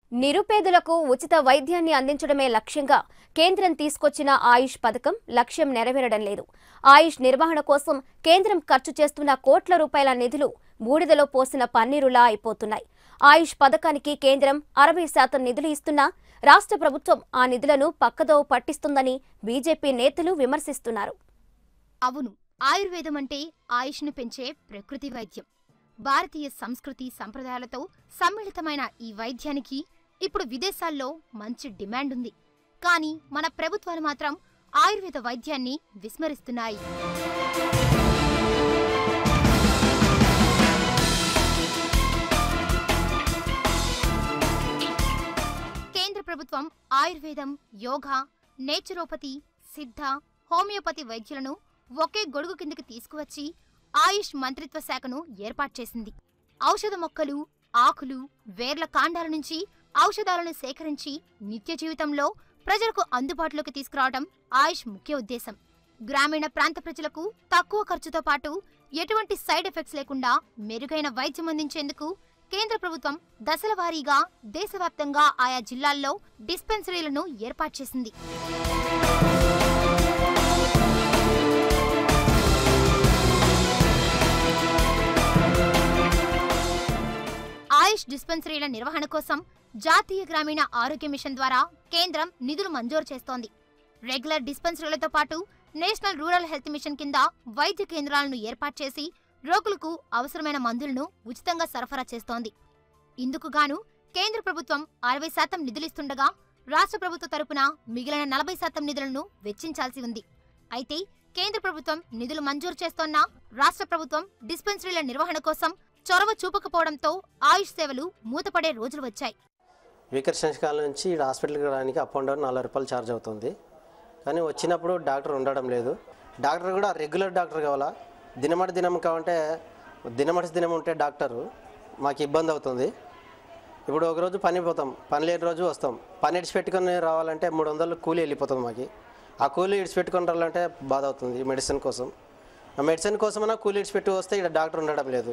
నిరుపేదలకు ఉచిత వైద్యాన్ని అందించడమే లక్ష్యంగా కేంద్రం తీసుకొచ్చిన ఆయుష్ పథకం లక్ష్యం నెరవేరడం లేదు ఆయుష్ నిర్వహణ కోసం కేంద్రం ఖర్చు చేస్తున్న కోట్ల రూపాయల నిధులు బూడిదలో పోసిన పన్నీరులా అయిపోతున్నాయి ఆయుష్ పథకానికి కేంద్రం అరవై శాతం నిధులు ఇస్తున్నా రాష్ట్ర ప్రభుత్వం ఆ నిధులను పక్కదోవ పట్టిస్తుందని బీజేపీ నేతలు విమర్శిస్తున్నారు అవును ఆయుర్వేదం అంటే ఆయుష్ను పెంచే ప్రకృతి వైద్యం భారతీయ సంస్కృతి సంప్రదాయాలతో సమ్మిళితమైన ఈ వైద్యానికి ఇప్పుడు విదేశాల్లో మంచి డిమాండ్ ఉంది కానీ మన ప్రభుత్వాలు మాత్రం ఆయుర్వేద వైద్యాన్ని విస్మరిస్తున్నాయి కేంద్ర ప్రభుత్వం ఆయుర్వేదం యోగా నేచురోపతి సిద్ధ హోమియోపతి వైద్యులను ఒకే గొడుగు కిందకి తీసుకువచ్చి ఆయుష్ మంత్రిత్వ శాఖను ఏర్పాటు చేసింది ఔషధ మొక్కలు ఆకులు వేర్ల కాండాల నుంచి ఔషధాలను సేకరించి నిత్య జీవితంలో ప్రజలకు అందుబాటులోకి తీసుకురావడం ఆయుష్ ముఖ్య ఉద్దేశం గ్రామీణ ప్రాంత ప్రజలకు తక్కువ ఖర్చుతో పాటు ఎటువంటి సైడ్ ఎఫెక్ట్స్ లేకుండా మెరుగైన వైద్యం అందించేందుకు కేంద్ర ప్రభుత్వం దశల వారీగా దేశవ్యాప్తంగా ఆయా జిల్లాల్లో డిస్పెన్సరీలను ఏర్పాటు చేసింది ఆయుష్ డిస్పెన్సరీల నిర్వహణ కోసం జాతీయ గ్రామీణ ఆరోగ్య మిషన్ ద్వారా కేంద్రం నిధులు మంజూరు చేస్తోంది రెగ్యులర్ డిస్పెన్సరీలతో పాటు నేషనల్ రూరల్ హెల్త్ మిషన్ కింద వైద్య కేంద్రాలను ఏర్పాటు చేసి రోగులకు అవసరమైన మందులను ఉచితంగా సరఫరా చేస్తోంది ఇందుకు గాను కేంద్ర ప్రభుత్వం అరవై శాతం నిధులిస్తుండగా రాష్ట్ర ప్రభుత్వ తరపున మిగిలిన నలభై శాతం నిధులను వెచ్చించాల్సి ఉంది అయితే కేంద్ర ప్రభుత్వం నిధులు మంజూరు చేస్తోన్న రాష్ట్ర ప్రభుత్వం డిస్పెన్సరీల నిర్వహణ కోసం చొరవ చూపకపోవడంతో ఆయుష్ సేవలు మూతపడే రోజులు వచ్చాయి వికర్షణ నుంచి ఈడ హాస్పిటల్కి రావడానికి అప్ అండ్ డౌన్ నలభై రూపాయలు ఛార్జ్ అవుతుంది కానీ వచ్చినప్పుడు డాక్టర్ ఉండడం లేదు డాక్టర్ కూడా రెగ్యులర్ డాక్టర్ కావాలా దినమటి దినం కావంటే దినమటి దినం ఉంటే డాక్టరు మాకు ఇబ్బంది అవుతుంది ఇప్పుడు ఒకరోజు పని పోతాం పని లేని రోజు వస్తాం పని ఇడిచిపెట్టుకొని రావాలంటే మూడు వందలు కూలీ వెళ్ళిపోతుంది మాకు ఆ కూలీ ఇడిచిపెట్టుకొని రావాలంటే బాధ అవుతుంది మెడిసిన్ కోసం ఆ మెడిసిన్ కోసమైనా కూలీ ఇడిచిపెట్టి వస్తే ఇక్కడ డాక్టర్ ఉండడం లేదు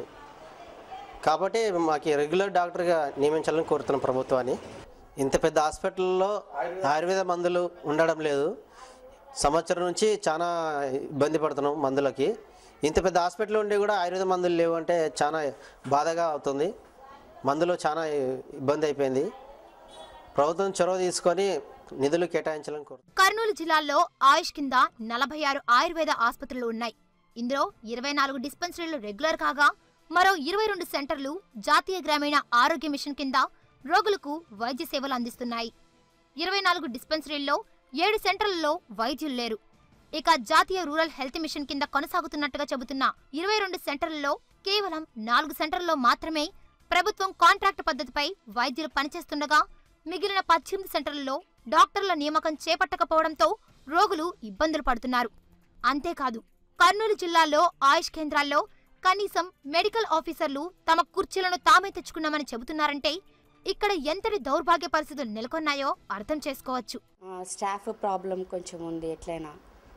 కాబట్టి మాకు రెగ్యులర్ డాక్టర్గా నియమించాలని కోరుతున్నాం ప్రభుత్వాన్ని ఇంత పెద్ద హాస్పిటల్లో ఆయుర్వేద మందులు ఉండడం లేదు సంవత్సరం నుంచి చాలా ఇబ్బంది పడుతున్నాం మందులకి ఇంత పెద్ద హాస్పిటల్ ఉండి కూడా ఆయుర్వేద మందులు లేవు అంటే చాలా బాధగా అవుతుంది మందులు చాలా ఇబ్బంది అయిపోయింది ప్రభుత్వం చొరవ తీసుకొని నిధులు కేటాయించాలని కోరుతున్నాం కర్నూలు జిల్లాలో ఆయుష్ కింద నలభై ఆరు ఆయుర్వేద ఆసుపత్రులు ఉన్నాయి ఇందులో ఇరవై నాలుగు డిస్పెన్సరీలు రెగ్యులర్ కాగా మరో ఇరవై రెండు సెంటర్లు జాతీయ గ్రామీణ ఆరోగ్య మిషన్ కింద రోగులకు వైద్య సేవలు అందిస్తున్నాయి ఇరవై నాలుగు డిస్పెన్సరీల్లో ఏడు సెంటర్లలో వైద్యులు లేరు ఇక జాతీయ రూరల్ హెల్త్ మిషన్ కింద కొనసాగుతున్నట్టుగా చెబుతున్న ఇరవై రెండు సెంటర్లలో కేవలం నాలుగు సెంటర్లలో మాత్రమే ప్రభుత్వం కాంట్రాక్ట్ పద్ధతిపై వైద్యులు పనిచేస్తుండగా మిగిలిన పద్దెనిమిది సెంటర్లలో డాక్టర్ల నియామకం చేపట్టకపోవడంతో రోగులు ఇబ్బందులు పడుతున్నారు అంతేకాదు కర్నూలు జిల్లాలో ఆయుష్ కేంద్రాల్లో కనీసం మెడికల్ ఆఫీసర్లు తమ కుర్చీలను తామే తెచ్చుకున్నామని చెబుతున్నారంటే ఇక్కడ ఎంతటి దౌర్భాగ్య పరిస్థితులు నెలకొన్నాయో అర్థం చేసుకోవచ్చు స్టాఫ్ ప్రాబ్లం కొంచెం ఉంది ఎట్లయినా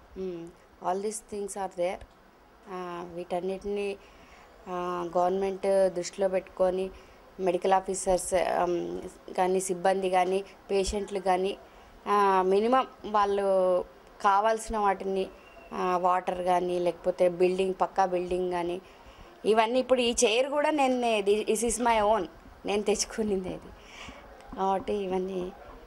all these things are there వీటన్నిటిని గవర్నమెంట్ దృష్టిలో పెట్టుకొని మెడికల్ ఆఫీసర్స్ కానీ సిబ్బంది కానీ పేషెంట్లు కానీ మినిమం వాళ్ళు కావాల్సిన వాటిని వాటర్ కానీ లేకపోతే బిల్డింగ్ పక్కా బిల్డింగ్ కానీ ఇవన్నీ ఇప్పుడు ఈ చైర్ కూడా నేను దిస్ ఇస్ మై ఓన్ నేను తెచ్చుకునింది ఇది కాబట్టి ఇవన్నీ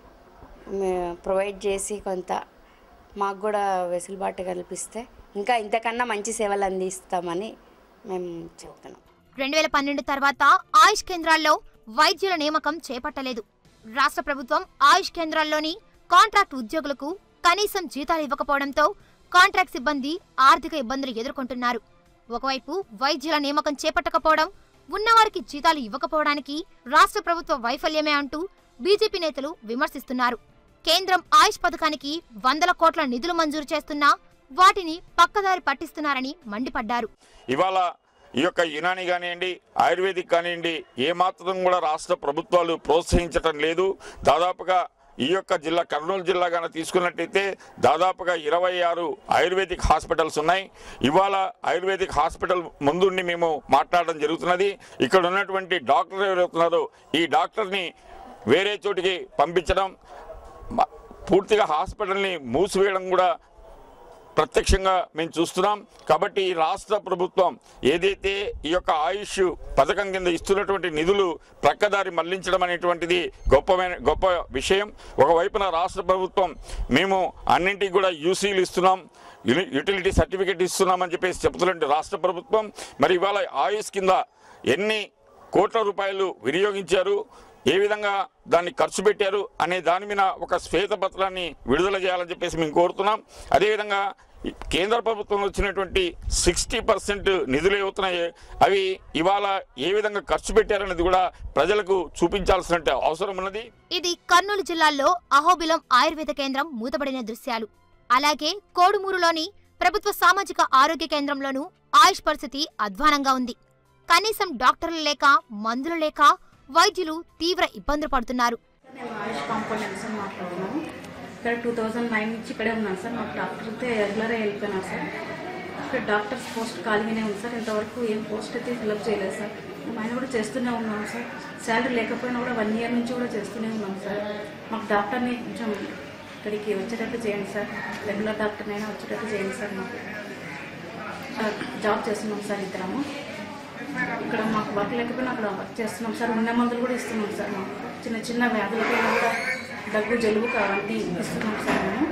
ప్రొవైడ్ చేసి కొంత మాకు కూడా వెసులుబాటు కల్పిస్తే ఇంకా ఇంతకన్నా మంచి సేవలు అందిస్తామని మేము చెప్తున్నాం రెండు వేల పన్నెండు తర్వాత ఆయుష్ కేంద్రాల్లో వైద్యుల నియామకం చేపట్టలేదు రాష్ట్ర ప్రభుత్వం ఆయుష్ కేంద్రాల్లోని కాంట్రాక్ట్ ఉద్యోగులకు కనీసం జీతాలు ఇవ్వకపోవడంతో కాంట్రాక్ట్ సిబ్బంది ఆర్థిక ఇబ్బందులు ఎదుర్కొంటున్నారు ఒకవైపు వైద్యుల నియామకం చేపట్టకపోవడం ఉన్నవారికి జీతాలు ఇవ్వకపోవడానికి రాష్ట్ర ప్రభుత్వ వైఫల్యమే అంటూ బీజేపీ నేతలు విమర్శిస్తున్నారు కేంద్రం ఆయుష్ పథకానికి వందల కోట్ల నిధులు మంజూరు చేస్తున్నా వాటిని పక్కదారి పట్టిస్తున్నారని మండిపడ్డారు ఇవాళ ఈ యొక్క యునాని కానివ్వండి ఆయుర్వేదిక్ కానివ్వండి ఏమాత్రం కూడా రాష్ట్ర ప్రభుత్వాలు ప్రోత్సహించటం లేదు దాదాపుగా ఈ యొక్క జిల్లా కర్నూలు జిల్లా కానీ తీసుకున్నట్టయితే దాదాపుగా ఇరవై ఆరు ఆయుర్వేదిక్ హాస్పిటల్స్ ఉన్నాయి ఇవాళ ఆయుర్వేదిక్ హాస్పిటల్ ముందుండి మేము మాట్లాడడం జరుగుతున్నది ఇక్కడ ఉన్నటువంటి డాక్టర్ ఎవరైతున్నారో ఈ డాక్టర్ని వేరే చోటికి పంపించడం మ- పూర్తిగా హాస్పిటల్ని మూసివేయడం కూడా ప్రత్యక్షంగా మేము చూస్తున్నాం కాబట్టి ఈ రాష్ట్ర ప్రభుత్వం ఏదైతే ఈ యొక్క ఆయుష్ పథకం కింద ఇస్తున్నటువంటి నిధులు ప్రక్కదారి మళ్లించడం అనేటువంటిది గొప్పమైన గొప్ప విషయం ఒకవైపున రాష్ట్ర ప్రభుత్వం మేము అన్నింటికి కూడా యూసీలు ఇస్తున్నాం యూని- యూటిలిటీ సర్టిఫికేట్ ఇస్తున్నామని చెప్పేసి చెప్తున్నట్టు రాష్ట్ర ప్రభుత్వం మరి ఇవాళ ఆయుష్ కింద ఎన్ని కోట్ల రూపాయలు వినియోగించారు ఏ విధంగా దాన్ని ఖర్చు పెట్టారు అనే దాని మీద ఒక శ్వేతపత్రాన్ని విడుదల చేయాలని చెప్పేసి మేము కోరుతున్నాం అదేవిధంగా ఈ కేంద్ర ప్రభుత్వం వచ్చినటువంటి సిక్స్టీ పర్సెంట్ నిధులు అవుతున్నాయి అవి ఇవాళ ఏ విధంగా ఖర్చు పెట్టారనేది కూడా ప్రజలకు చూపించాల్సిన అవసరం ఉన్నది ఇది కర్నూలు జిల్లాలో అహోబిలం ఆయుర్వేద కేంద్రం మూతపడిన దృశ్యాలు అలాగే కోడుమూరులోని ప్రభుత్వ సామాజిక ఆరోగ్య కేంద్రంలోనూ ఆయుష్ పరిస్థితి అధ్వానంగా ఉంది కనీసం డాక్టర్లు లేక మందులు లేక వైద్యులు తీవ్ర ఇబ్బందులు పడుతున్నారు నేను ఆయుష్ కాంపౌండ్ సార్ మాట్లాడుతున్నాను ఇక్కడ టూ థౌజండ్ నైన్ నుంచి ఇక్కడే ఉన్నాను సార్ మాకు డాక్టర్ అయితే రెగ్యులర్గా వెళ్ళిపోయినారు సార్ ఇక్కడ డాక్టర్స్ పోస్ట్ ఖాళీగానే ఉంది సార్ ఇంతవరకు ఏం పోస్ట్ అయితే ఫిల్అప్ చేయలేదు సార్ మేము ఆయన కూడా చేస్తూనే ఉన్నాం సార్ శాలరీ లేకపోయినా కూడా వన్ ఇయర్ నుంచి కూడా చేస్తూనే ఉన్నాం సార్ మాకు డాక్టర్ని కొంచెం ఇక్కడికి వచ్చేటట్టు చేయండి సార్ రెగ్యులర్ డాక్టర్నైనా వచ్చేటట్టు చేయండి సార్ మాకు సార్, జాబ్ చేస్తున్నాం సార్ ఇద్దరము ఇక్కడ మాకు వర్క్ లేకపోయినా అక్కడ వర్క్ చేస్తున్నాం సార్ ఉన్న మందులు కూడా ఇస్తున్నాం సార్ మాకు చిన్న చిన్న వ్యాధులకైనా కూడా దగ్గు జలుబు అవన్నీ ఇస్తున్నాం సార్ మేము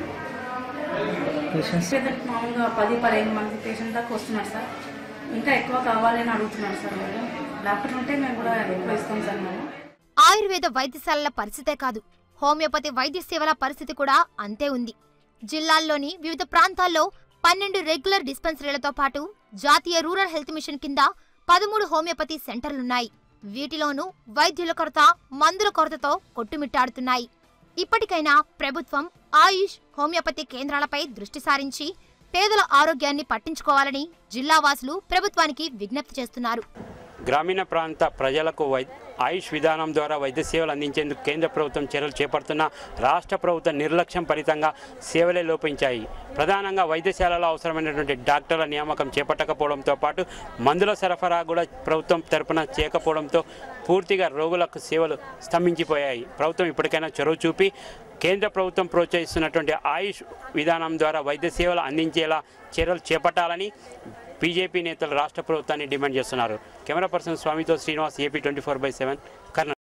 పేషెంట్ మామూలుగా పది పదిహేను మంది పేషెంట్ దాకా వస్తున్నారు సార్ ఇంకా ఎక్కువ కావాలని అడుగుతున్నారు సార్ మేము డాక్టర్ ఉంటే మేము కూడా ఎక్కువ ఇస్తాం సార్ మేము ఆయుర్వేద వైద్యశాలల పరిస్థితే కాదు హోమియోపతి వైద్య సేవల పరిస్థితి కూడా అంతే ఉంది జిల్లాల్లోని వివిధ ప్రాంతాల్లో పన్నెండు రెగ్యులర్ డిస్పెన్సరీలతో పాటు జాతీయ రూరల్ హెల్త్ మిషన్ కింద పదమూడు హోమియోపతి సెంటర్లున్నాయి వీటిలోనూ వైద్యుల కొరత మందుల కొరతతో కొట్టుమిట్టాడుతున్నాయి ఇప్పటికైనా ప్రభుత్వం ఆయుష్ హోమియోపతి కేంద్రాలపై దృష్టి సారించి పేదల ఆరోగ్యాన్ని పట్టించుకోవాలని జిల్లావాసులు ప్రభుత్వానికి విజ్ఞప్తి చేస్తున్నారు గ్రామీణ ప్రాంత ప్రజలకు వై ఆయుష్ విధానం ద్వారా వైద్య సేవలు అందించేందుకు కేంద్ర ప్రభుత్వం చర్యలు చేపడుతున్న రాష్ట్ర ప్రభుత్వ నిర్లక్ష్యం ఫలితంగా సేవలే లోపించాయి ప్రధానంగా వైద్యశాలలో అవసరమైనటువంటి డాక్టర్ల నియామకం చేపట్టకపోవడంతో పాటు మందుల సరఫరా కూడా ప్రభుత్వం తరపున చేయకపోవడంతో పూర్తిగా రోగులకు సేవలు స్తంభించిపోయాయి ప్రభుత్వం ఇప్పటికైనా చొరవ చూపి కేంద్ర ప్రభుత్వం ప్రోత్సహిస్తున్నటువంటి ఆయుష్ విధానం ద్వారా వైద్య సేవలు అందించేలా చర్యలు చేపట్టాలని బీజేపీ నేతలు రాష్ట్ర ప్రభుత్వాన్ని డిమాండ్ చేస్తున్నారు కెమెరా పర్సన్ స్వామితో Srinivas AP twenty four by seven Kurnool